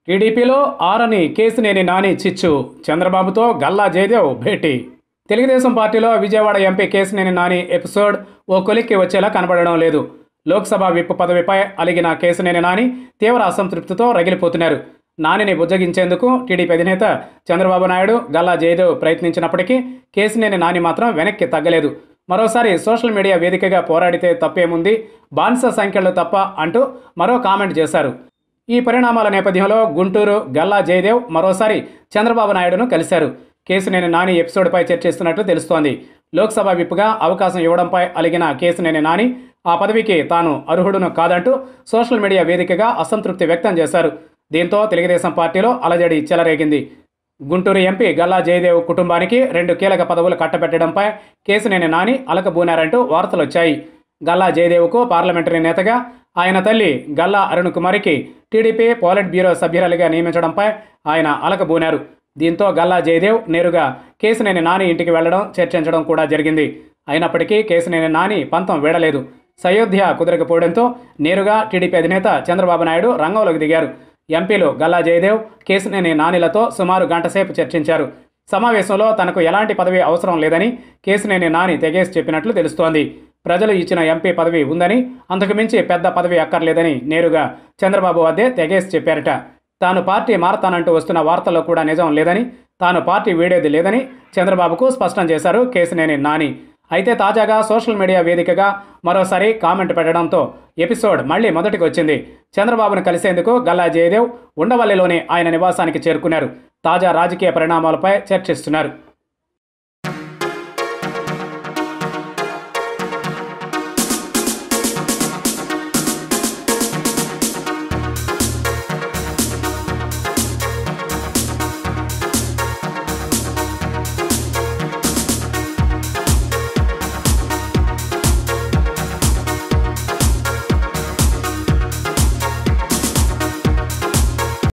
టీడీపీలో ఆరని కేసినేని నాని చిచ్చు చంద్రబాబుతో గల్లా జయదేవ్ భేటీ తెలుగుదేశం పార్టీలో విజయవాడ ఎంపీ కేసినేని నాని ఎపిసోడ్ ఓ కొలిక్కి వచ్చేలా కనబడడం లేదు లోక్సభ విప్ పదవిపై అలిగిన కేసినేని నాని తీవ్ర అసంతృప్తితో రగిలిపోతున్నారు నానిని బుజ్జగించేందుకు టీడీపీ అధినేత చంద్రబాబు నాయుడు గల్లా జయదేవ్ ప్రయత్నించినప్పటికీ కేసినేని నాని మాత్రం వెనక్కి తగ్గలేదు మరోసారి సోషల్ మీడియా వేదికగా పోరాడితే తప్పేముంది బానిస సంఖ్యలు తప్ప అంటూ మరో కామెంట్ చేశారు ఈ పరిణామాల నేపథ్యంలో గుంటూరు గల్లా జయదేవ్ మరోసారి చంద్రబాబు నాయుడును కలిశారు కేసినేని నాని ఎపిసోడ్పై చర్చిస్తున్నట్లు తెలుస్తోంది లోక్సభ విప్గా అవకాశం ఇవ్వడంపై అలిగిన కేసినేని నాని ఆ పదవికి తాను అర్హుడును కాదంటూ సోషల్ మీడియా వేదికగా అసంతృప్తి వ్యక్తం చేశారు దీంతో తెలుగుదేశం పార్టీలో అలజడి చెలరేగింది గుంటూరు ఎంపీ గల్లా జయదేవ్ కుటుంబానికి రెండు కీలక పదవులు కట్టబెట్టడంపై కేసినేని నాని అలకబూనారంటూ వార్తలొచ్చాయి గల్లా జయదేవ్కు పార్లమెంటరీ నేతగా ఆయన తల్లి గల్లా అరుణ్ కుమారికి టీడీపీ పోలిట్ బ్యూరో సభ్యురాలిగా నియమించడంపై ఆయన అలకబూనారు దీంతో గల్లా జయదేవ్ నేరుగా కేసినేని నాని ఇంటికి వెళ్లడం చర్చించడం కూడా జరిగింది అయినప్పటికీ కేసినేని నాని పంతం వీడలేదు సయోధ్య కుదరకపోవడంతో నేరుగా టీడీపీ అధినేత చంద్రబాబు నాయుడు రంగంలోకి దిగారు ఎంపీలు గల్లా జయదేవ్ కేసినేని నానిలతో సుమారు గంటసేపు చర్చించారు సమావేశంలో తనకు ఎలాంటి పదవి అవసరం లేదని కేసినేని నాని తెగేసి చెప్పినట్లు తెలుస్తోంది ప్రజలు ఇచ్చిన ఎంపీ పదవి ఉందని అంతకుమించి పెద్ద పదవి అక్కర్లేదని నేరుగా చంద్రబాబు వద్దే తెగేసి చెప్పారట తాను పార్టీ మారతానంటూ వస్తున్న వార్తల్లో కూడా నిజం లేదని తాను పార్టీ వీడేది లేదని చంద్రబాబుకు స్పష్టం చేశారు కేసినేని నాని అయితే తాజాగా సోషల్ మీడియా వేదికగా మరోసారి కామెంట్ పెట్టడంతో ఎపిసోడ్ మళ్ళీ మొదటికి వచ్చింది చంద్రబాబును కలిసేందుకు గల్లా జయదేవ్ ఉండవల్లిలోని ఆయన నివాసానికి చేరుకున్నారు తాజా రాజకీయ పరిణామాలపై చర్చిస్తున్నారు